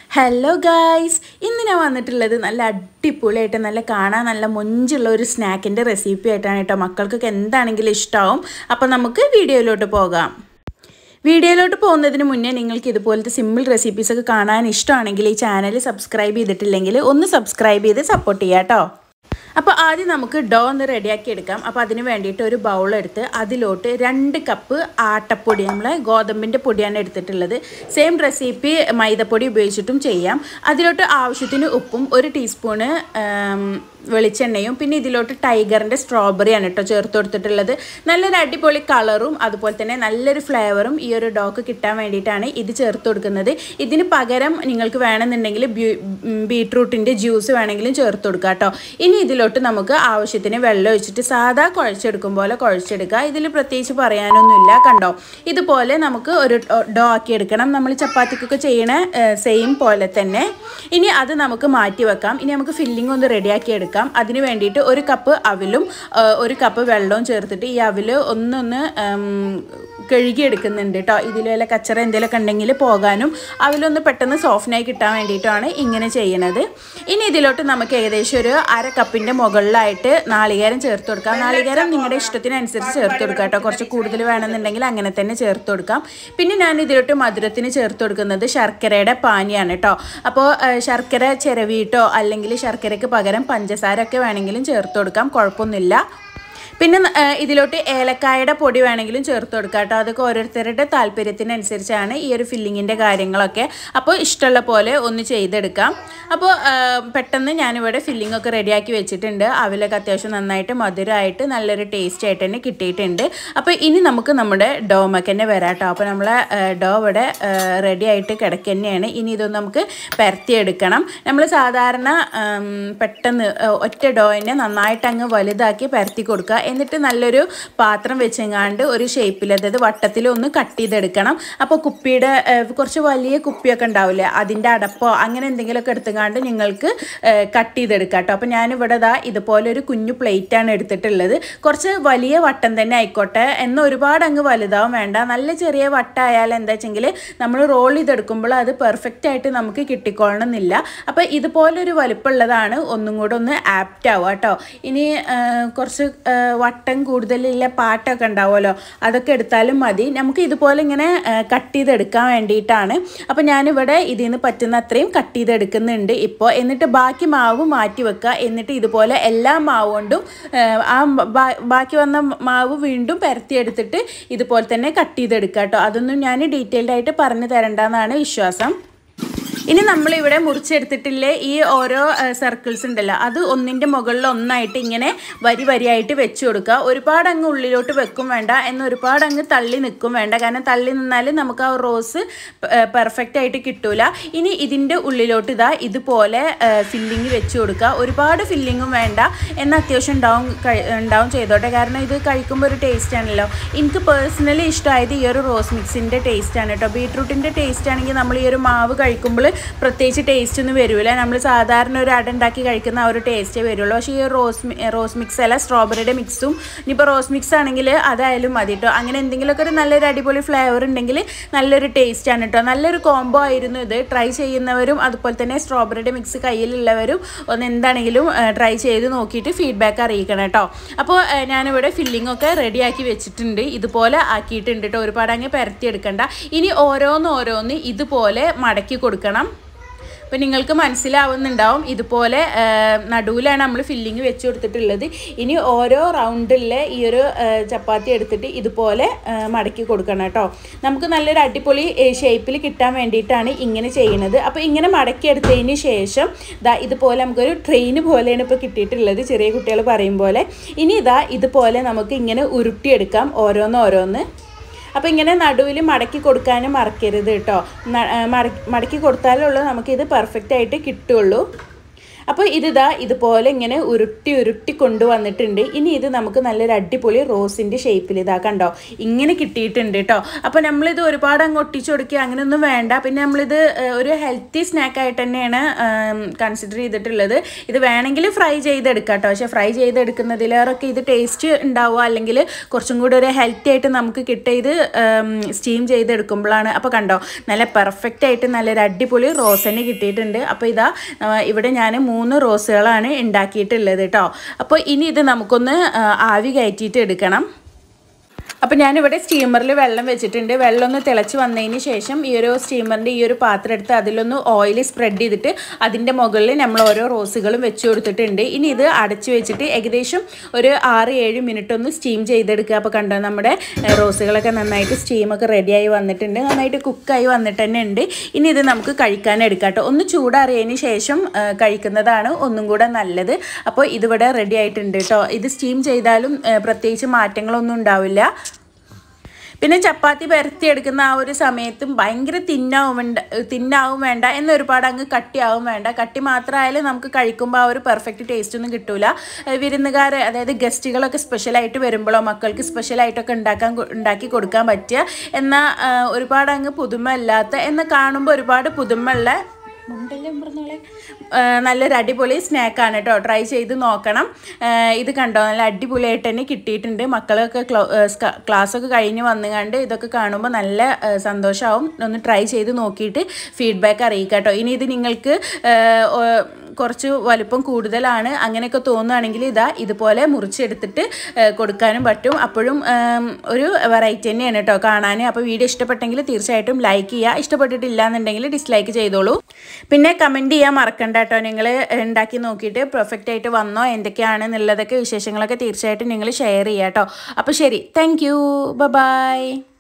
hello guys ഇന്ന് ഞാൻ വന്നിട്ടുള്ളത് നല്ല അടിപൊളിയായിട്ട് നല്ല കാണാൻ നല്ല മൊഞ്ചുള്ള ഒരു സ്നാക്കിൻ്റെ റെസിപ്പി ആയിട്ടാണ് കേട്ടോ മക്കൾക്കൊക്കെ എന്താണെങ്കിലും ഇഷ്ടമാവും അപ്പോൾ നമുക്ക് വീഡിയോയിലോട്ട് പോകാം വീഡിയോയിലോട്ട് പോകുന്നതിന് മുന്നേ നിങ്ങൾക്ക് ഇതുപോലത്തെ സിമ്പിൾ റെസിപ്പീസൊക്കെ കാണാൻ ഇഷ്ടമാണെങ്കിൽ ഈ ചാനൽ സബ്സ്ക്രൈബ് ചെയ്തിട്ടില്ലെങ്കിൽ ഒന്ന് സബ്സ്ക്രൈബ് ചെയ്ത് സപ്പോർട്ട് ചെയ്യാം കേട്ടോ അപ്പോൾ ആദ്യം നമുക്ക് ഡോ ഒന്ന് റെഡിയാക്കി എടുക്കാം അപ്പോൾ അതിന് വേണ്ടിയിട്ട് ഒരു ബൗൾ എടുത്ത് അതിലോട്ട് രണ്ട് കപ്പ് ആട്ടപ്പൊടി നമ്മൾ ഗോതമ്പിൻ്റെ പൊടിയാണ് എടുത്തിട്ടുള്ളത് സെയിം റെസിപ്പി മൈദപ്പൊടി ഉപയോഗിച്ചിട്ടും ചെയ്യാം അതിലോട്ട് ആവശ്യത്തിന് ഉപ്പും ഒരു ടീസ്പൂണ് വെളിച്ചെണ്ണയും പിന്നെ ഇതിലോട്ട് ടൈഗറിൻ്റെ സ്ട്രോബെറിയാണ് കേട്ടോ ചേർത്ത് കൊടുത്തിട്ടുള്ളത് നല്ലൊരു അടിപൊളി കളറും അതുപോലെ തന്നെ നല്ലൊരു ഫ്ലേവറും ഈ ഒരു ഡോക്ക് കിട്ടാൻ വേണ്ടിയിട്ടാണ് ഇത് ചേർത്ത് കൊടുക്കുന്നത് ഇതിന് പകരം നിങ്ങൾക്ക് വേണമെന്നുണ്ടെങ്കിൽ ബീട്രൂട്ടിൻ്റെ ജ്യൂസ് വേണമെങ്കിലും ചേർത്ത് കൊടുക്കുക കേട്ടോ ഇനി ഇതിലോട്ട് നമുക്ക് ആവശ്യത്തിന് വെള്ളം ഒഴിച്ചിട്ട് സാധാ കുഴച്ചെടുക്കും പോലെ കുഴച്ചെടുക്കുക ഇതിൽ പ്രത്യേകിച്ച് പറയാനൊന്നുമില്ല കണ്ടോ ഇതുപോലെ നമുക്ക് ഒരു ഡോ ആക്കി എടുക്കണം നമ്മൾ ചപ്പാത്തിക്കൊക്കെ ചെയ്യണ സെയിം പോലെ തന്നെ ഇനി അത് നമുക്ക് മാറ്റി വെക്കാം ഇനി നമുക്ക് ഫില്ലിംഗ് ഒന്ന് റെഡിയാക്കി എടുക്കാം അതിന് വേണ്ടിയിട്ട് ഒരു കപ്പ് അവിലും ഒരു കപ്പ് വെള്ളവും ചേർത്തിട്ട് ഈ അവിൽ ഒന്നൊന്ന് കഴുകി എടുക്കുന്നുണ്ട് കേട്ടോ ഇതിൽ വല്ല കച്ചറ എന്തെങ്കിലുമൊക്കെ ഉണ്ടെങ്കിൽ പോകാനും അവിലൊന്ന് പെട്ടെന്ന് സോഫ്റ്റായി കിട്ടാൻ വേണ്ടിയിട്ടാണ് ഇങ്ങനെ ചെയ്യണത് ഇനി ഇതിലോട്ട് നമുക്ക് ഏകദേശം ഒരു അര കപ്പിൻ്റെ മുകളിലായിട്ട് നാളികേരം ചേർത്ത് കൊടുക്കാം നാളികേരം നിങ്ങളുടെ ഇഷ്ടത്തിനനുസരിച്ച് ചേർത്ത് കൊടുക്കാം കേട്ടോ കുറച്ച് കൂടുതൽ വേണമെന്നുണ്ടെങ്കിൽ അങ്ങനെ തന്നെ ചേർത്ത് കൊടുക്കാം പിന്നെ ഞാൻ ഇതിലോട്ട് മധുരത്തിന് ചേർത്ത് കൊടുക്കുന്നത് ശർക്കരയുടെ പാനിയാണ് കേട്ടോ അപ്പോൾ ശർക്കര ചിരവിയിട്ടോ അല്ലെങ്കിൽ ശർക്കരയ്ക്ക് പകരം പഞ്ചസാര ഒക്കെ വേണമെങ്കിലും ചേർത്ത് കൊടുക്കാം കുഴപ്പമൊന്നുമില്ല പിന്നെ ഇതിലോട്ട് ഏലക്കായുടെ പൊടി വേണമെങ്കിലും ചേർത്ത് കൊടുക്കാം കേട്ടോ അതൊക്കെ ഓരോരുത്തരുടെ താല്പര്യത്തിനനുസരിച്ചാണ് ഈ ഒരു ഫില്ലിങ്ങിൻ്റെ കാര്യങ്ങളൊക്കെ അപ്പോൾ ഇഷ്ടമുള്ള പോലെ ഒന്ന് ചെയ്തെടുക്കാം അപ്പോൾ പെട്ടെന്ന് ഞാനിവിടെ ഫില്ലിംഗ് ഒക്കെ റെഡിയാക്കി വെച്ചിട്ടുണ്ട് അവിലൊക്കെ അത്യാവശ്യം നന്നായിട്ട് മധുരമായിട്ട് നല്ലൊരു ടേസ്റ്റ് ആയിട്ട് തന്നെ കിട്ടിയിട്ടുണ്ട് അപ്പോൾ ഇനി നമുക്ക് നമ്മുടെ ഡോമൊക്കെ തന്നെ വരാം കേട്ടോ അപ്പോൾ നമ്മളെ ഡോ ഇവിടെ റെഡി ആയിട്ട് കിടക്കുക തന്നെയാണ് ഇനി ഇതൊന്ന് നമുക്ക് പരത്തിയെടുക്കണം നമ്മൾ സാധാരണ പെട്ടെന്ന് ഒറ്റ ഡോയിനെ നന്നായിട്ട് അങ്ങ് വലുതാക്കി പരത്തി കൊടുക്കുക എന്നിട്ട് നല്ലൊരു പാത്രം വെച്ചെങ്ങാണ്ട് ഒരു ഷേപ്പിൽ അതായത് വട്ടത്തിൽ ഒന്ന് കട്ട് ചെയ്തെടുക്കണം അപ്പോൾ കുപ്പിയുടെ കുറച്ച് വലിയ കുപ്പിയൊക്കെ ഉണ്ടാവില്ലേ അതിൻ്റെ അടപ്പോ അങ്ങനെ എന്തെങ്കിലുമൊക്കെ എടുത്തുകൊണ്ട് നിങ്ങൾക്ക് കട്ട് ചെയ്തെടുക്കാം കേട്ടോ അപ്പോൾ ഞാനിവിടെ ദാ ഇതുപോലെ ഒരു കുഞ്ഞു പ്ലേറ്റാണ് എടുത്തിട്ടുള്ളത് കുറച്ച് വലിയ വട്ടം തന്നെ ആയിക്കോട്ടെ എന്നാൽ ഒരുപാട് അങ്ങ് വലുതാവും വേണ്ട നല്ല ചെറിയ വട്ടമായാൽ എന്താ വെച്ചെങ്കിൽ നമ്മൾ റോൾ ചെയ്തെടുക്കുമ്പോൾ അത് പെർഫെക്റ്റ് ആയിട്ട് നമുക്ക് കിട്ടിക്കൊള്ളണമെന്നില്ല അപ്പോൾ ഇതുപോലൊരു വലുപ്പമുള്ളതാണ് ഒന്നും കൂടെ ഒന്ന് ആപ്റ്റ് ആവുക കേട്ടോ ഇനി കുറച്ച് വട്ടം കൂടുതലുള്ള പാട്ടൊക്കെ ഉണ്ടാവുമല്ലോ അതൊക്കെ എടുത്താലും മതി നമുക്ക് ഇതുപോലെ ഇങ്ങനെ കട്ട് ചെയ്തെടുക്കാൻ വേണ്ടിയിട്ടാണ് അപ്പോൾ ഞാനിവിടെ ഇതിൽ നിന്ന് പറ്റുന്ന അത്രയും കട്ട് ചെയ്തെടുക്കുന്നുണ്ട് ഇപ്പോൾ എന്നിട്ട് ബാക്കി മാവ് മാറ്റി വെക്കുക എന്നിട്ട് ഇതുപോലെ എല്ലാ മാവ് കൊണ്ടും ആ ബാക്കി വന്ന മാവ് വീണ്ടും പരത്തിയെടുത്തിട്ട് ഇതുപോലെ തന്നെ കട്ട് ചെയ്തെടുക്കുക കേട്ടോ അതൊന്നും ഞാൻ ഡീറ്റെയിൽഡ് ആയിട്ട് പറഞ്ഞു തരണ്ടെന്നാണ് വിശ്വാസം ഇനി നമ്മളിവിടെ മുറിച്ചെടുത്തിട്ടില്ലേ ഈ ഓരോ സർക്കിൾസ് ഉണ്ടല്ലോ അത് ഒന്നിൻ്റെ മുകളിൽ ഒന്നായിട്ട് ഇങ്ങനെ വരി വരിയായിട്ട് വെച്ച് കൊടുക്കുക ഒരുപാട് അങ്ങ് ഉള്ളിലോട്ട് വെക്കും വേണ്ട എന്ന് ഒരുപാട് അങ്ങ് തള്ളി നിൽക്കും വേണ്ട കാരണം തള്ളി നിന്നാൽ നമുക്ക് ആ റോസ് പെർഫെക്റ്റ് ആയിട്ട് കിട്ടൂല ഇനി ഇതിൻ്റെ ഉള്ളിലോട്ട് ഇതാ ഇതുപോലെ ഫില്ലിങ് വെച്ച് കൊടുക്കുക ഒരുപാട് ഫില്ലിങ്ങും വേണ്ട എന്നാൽ അത്യാവശ്യം ഉണ്ടാവും ഉണ്ടാവും ചെയ്തോട്ടെ കാരണം ഇത് കഴിക്കുമ്പോൾ ഒരു ടേസ്റ്റ് ആണല്ലോ എനിക്ക് പേഴ്സണലി ഇഷ്ടമായത് ഈ ഒരു റോസ് മിക്സിൻ്റെ ടേസ്റ്റ് ആണ് കേട്ടോ ബീട്രൂട്ടിൻ്റെ ടേസ്റ്റ് ആണെങ്കിൽ നമ്മൾ ഈ ഒരു മാവ് കഴിക്കുമ്പോൾ പ്രത്യേകിച്ച് ടേസ്റ്റ് ഒന്നും വരില്ല നമ്മൾ സാധാരണ ഒരു അട ഉണ്ടാക്കി കഴിക്കുന്ന ആ ഒരു ടേസ്റ്റേ വരുള്ളൂ പക്ഷേ ഈ റോസ് റോസ് മിക്സ് അല്ല സ്ട്രോബെറിയുടെ മിക്സും ഇനിയിപ്പോൾ റോസ് മിക്സ് ആണെങ്കിൽ അതായാലും മതി കേട്ടോ അങ്ങനെ എന്തെങ്കിലുമൊക്കെ ഒരു നല്ലൊരു അടിപൊളി ഫ്ലേവർ ഉണ്ടെങ്കിൽ നല്ലൊരു ടേസ്റ്റ് ആണ് കേട്ടോ നല്ലൊരു കോംബോ ആയിരുന്നു ഇത് ട്രൈ ചെയ്യുന്നവരും അതുപോലെ തന്നെ സ്ട്രോബെറിയുടെ മിക്സ് കയ്യിലുള്ളവരും ഒന്ന് എന്താണെങ്കിലും ട്രൈ ചെയ്ത് നോക്കിയിട്ട് ഫീഡ്ബാക്ക് അറിയിക്കണം കേട്ടോ അപ്പോൾ ഞാനിവിടെ ഫില്ലിംഗ് ഒക്കെ റെഡിയാക്കി വെച്ചിട്ടുണ്ട് ഇതുപോലെ ആക്കിയിട്ടുണ്ട് കേട്ടോ ഒരുപാട് അങ്ങ് പരത്തിയെടുക്കണ്ട ഇനി ഓരോന്ന് ഓരോന്ന് ഇതുപോലെ മടക്കി കൊടുക്കണം അപ്പോൾ നിങ്ങൾക്ക് മനസ്സിലാവുന്നുണ്ടാവും ഇതുപോലെ നടുവിലാണ് നമ്മൾ ഫില്ലിങ് വെച്ച് കൊടുത്തിട്ടുള്ളത് ഇനി ഓരോ റൗണ്ടിലെ ഈ ഒരു ചപ്പാത്തി എടുത്തിട്ട് ഇതുപോലെ മടക്കി കൊടുക്കണം കേട്ടോ നമുക്ക് നല്ലൊരു അടിപൊളി ഷേപ്പിൽ കിട്ടാൻ വേണ്ടിയിട്ടാണ് ഇങ്ങനെ ചെയ്യുന്നത് അപ്പോൾ ഇങ്ങനെ മടക്കി എടുത്തതിന് ശേഷം ദാ ഇതുപോലെ നമുക്കൊരു ട്രെയിൻ പോലെയാണ് ഇപ്പോൾ കിട്ടിയിട്ടുള്ളത് ചെറിയ കുട്ടികൾ പറയും പോലെ ഇനി ഇതാ ഇതുപോലെ നമുക്ക് ഇങ്ങനെ ഉരുട്ടിയെടുക്കാം ഓരോന്ന് ഓരോന്ന് അപ്പോൾ ഇങ്ങനെ നടുവിൽ മടക്കി കൊടുക്കാനും മറക്കരുത് കേട്ടോ മടക്കി കൊടുത്താലുള്ളൂ നമുക്കിത് പെർഫെക്റ്റ് ആയിട്ട് കിട്ടുള്ളൂ അപ്പോൾ ഇതിതാ ഇതുപോലെ ഇങ്ങനെ ഉരുട്ടി ഉരുട്ടി കൊണ്ടുവന്നിട്ടുണ്ട് ഇനി ഇത് നമുക്ക് നല്ലൊരു അടിപൊളി റോസിൻ്റെ ഷേപ്പിൽ ഇതാ കണ്ടോ ഇങ്ങനെ കിട്ടിയിട്ടുണ്ട് കേട്ടോ അപ്പോൾ നമ്മളിത് ഒരുപാട് അങ്ങ് ഒട്ടിച്ചു കൊടുക്കുക അങ്ങനെയൊന്നും വേണ്ട പിന്നെ നമ്മളിത് ഏഹ്, ഒരു ഹെൽത്തി സ്നാക്കായിട്ട് തന്നെയാണ് കൺസിഡർ ചെയ്തിട്ടുള്ളത് ഇത് വേണമെങ്കിൽ ഫ്രൈ ചെയ്തെടുക്കാം കേട്ടോ പക്ഷേ ഫ്രൈ ചെയ്തെടുക്കുന്നതിലേറൊക്കെ ഇത് ടേസ്റ്റ് ഉണ്ടാവുക അല്ലെങ്കിൽ കുറച്ചും കൂടി ഒരു ഹെൽത്തി ആയിട്ട് നമുക്ക് കിട്ടുക ഇത് സ്റ്റീം ചെയ്തെടുക്കുമ്പോഴാണ് അപ്പോൾ കണ്ടോ നല്ല പെർഫെക്റ്റ് ആയിട്ട് നല്ലൊരു അടിപൊളി റോസ് തന്നെ കിട്ടിയിട്ടുണ്ട് അപ്പോൾ ഇതാ ആ, ഇവിടെ ഞാൻ മൂന്ന് റോസുകളാണ് ഉണ്ടാക്കിയിട്ടുള്ളത് കേട്ടോ അപ്പോൾ ഇനി ഇത് നമുക്കൊന്ന് ആ, ആവി കയറ്റിയിട്ട് എടുക്കണം അപ്പോൾ ഞാനിവിടെ സ്റ്റീമറിൽ വെള്ളം വെച്ചിട്ടുണ്ട് വെള്ളം ഒന്ന് തിളച്ച് വന്നതിന് ശേഷം ഈ ഒരു സ്റ്റീമറിൻ്റെ ഈ ഒരു പാത്രം എടുത്ത് അതിലൊന്ന് ഓയിൽ സ്പ്രെഡ് ചെയ്തിട്ട് അതിൻ്റെ മുകളിൽ നമ്മൾ ഓരോ റോസുകളും വെച്ച് കൊടുത്തിട്ടുണ്ട് ഇനി ഇത് അടച്ച് വെച്ചിട്ട് ഏകദേശം ഒരു ആറ് ഏഴ് മിനിറ്റ് ഒന്ന് സ്റ്റീം ചെയ്തെടുക്കുക അപ്പോൾ കണ്ടോ നമ്മുടെ ഏഹ്, റോസുകളൊക്കെ നന്നായിട്ട് സ്റ്റീമൊക്കെ റെഡിയായി വന്നിട്ടുണ്ട് നന്നായിട്ട് കുക്കായി വന്നിട്ട് തന്നെ ഉണ്ട് ഇനി ഇത് നമുക്ക് കഴിക്കാൻ എടുക്കാം കേട്ടോ ഒന്ന് ചൂടാറിയതിന് ശേഷം ഏഹ്, കഴിക്കുന്നതാണ് ഒന്നും കൂടെ നല്ലത് അപ്പോൾ ഇതിവിടെ റെഡി ആയിട്ടുണ്ട് കേട്ടോ ഇത് സ്റ്റീം ചെയ്താലും ഏഹ്, പ്രത്യേകിച്ച് മാറ്റങ്ങളൊന്നും ഉണ്ടാവില്ല പിന്നെ ചപ്പാത്തി പരത്തിയെടുക്കുന്ന ആ ഒരു സമയത്തും ഭയങ്കര തിന്നാവും വേണ്ട തിന്നാവും വേണ്ട എന്ന് ഒരുപാട് അങ്ങ് കട്ടിയാവും വേണ്ട കട്ടി മാത്രമായാലും നമുക്ക് കഴിക്കുമ്പോൾ ആ ഒരു പെർഫെക്റ്റ് ടേസ്റ്റ് ഒന്നും കിട്ടൂല ഏഹ് വിരുന്നുകാർ അതായത് ഗസ്റ്റുകളൊക്കെ സ്പെഷ്യലായിട്ട് വരുമ്പോഴോ മക്കൾക്ക് സ്പെഷ്യലായിട്ടൊക്കെ ഉണ്ടാക്കാൻ കൊ- ഉണ്ടാക്കി കൊടുക്കാൻ പറ്റിയ എന്നാൽ ഏഹ് ഒരുപാട് അങ്ങ് പുതുമ അല്ലാത്ത എന്ന് കാണുമ്പോൾ ഒരുപാട് പുതുമയുള്ള മുണ്ടല്ലേ പറഞ്ഞോളെ നല്ലൊരു അടിപൊളി സ്നാക്കാണ് കേട്ടോ ട്രൈ ചെയ്ത് നോക്കണം ആ, ഇത് കണ്ടോ നല്ല അടിപൊളിയായിട്ട് തന്നെ കിട്ടിയിട്ടുണ്ട് മക്കളൊക്കെ ക്ലോ ക്ലാസ്സൊക്കെ കഴിഞ്ഞ് വന്നുകൊണ്ട് ഇതൊക്കെ കാണുമ്പോൾ നല്ല ആ, സന്തോഷമാവും ഒന്ന് ട്രൈ ചെയ്ത് നോക്കിയിട്ട് ഫീഡ്ബാക്ക് അറിയിക്കുക കേട്ടോ ഇനി ഇത് നിങ്ങൾക്ക് ആ, ഓ- കുറച്ച് വലുപ്പം കൂടുതലാണ് അങ്ങനെയൊക്കെ തോന്നുകയാണെങ്കിൽ ഇതാ ഇതുപോലെ മുറിച്ചെടുത്തിട്ട് ആ, കൊടുക്കാനും പറ്റും അപ്പോഴും ആം, ഒരു വെറൈറ്റി തന്നെയാണ് കേട്ടോ കാണാൻ അപ്പോൾ വീഡിയോ ഇഷ്ടപ്പെട്ടെങ്കിൽ തീർച്ചയായിട്ടും ലൈക്ക് ചെയ്യുക ഇഷ്ടപ്പെട്ടിട്ടില്ല എന്നുണ്ടെങ്കിൽ ഡിസ്ലൈക്ക് ചെയ്തോളൂ പിന്നെ കമൻറ്റ് ചെയ്യാൻ മറക്കണ്ട കേട്ടോ നിങ്ങൾ ഉണ്ടാക്കി നോക്കിയിട്ട് പെർഫെക്റ്റ് ആയിട്ട് വന്നോ എന്തൊക്കെയാണ് എന്നുള്ളതൊക്കെ വിശേഷങ്ങളൊക്കെ തീർച്ചയായിട്ടും നിങ്ങൾ ഷെയർ ചെയ്യുക കേട്ടോ അപ്പോൾ ശരി താങ്ക് യു ബൈ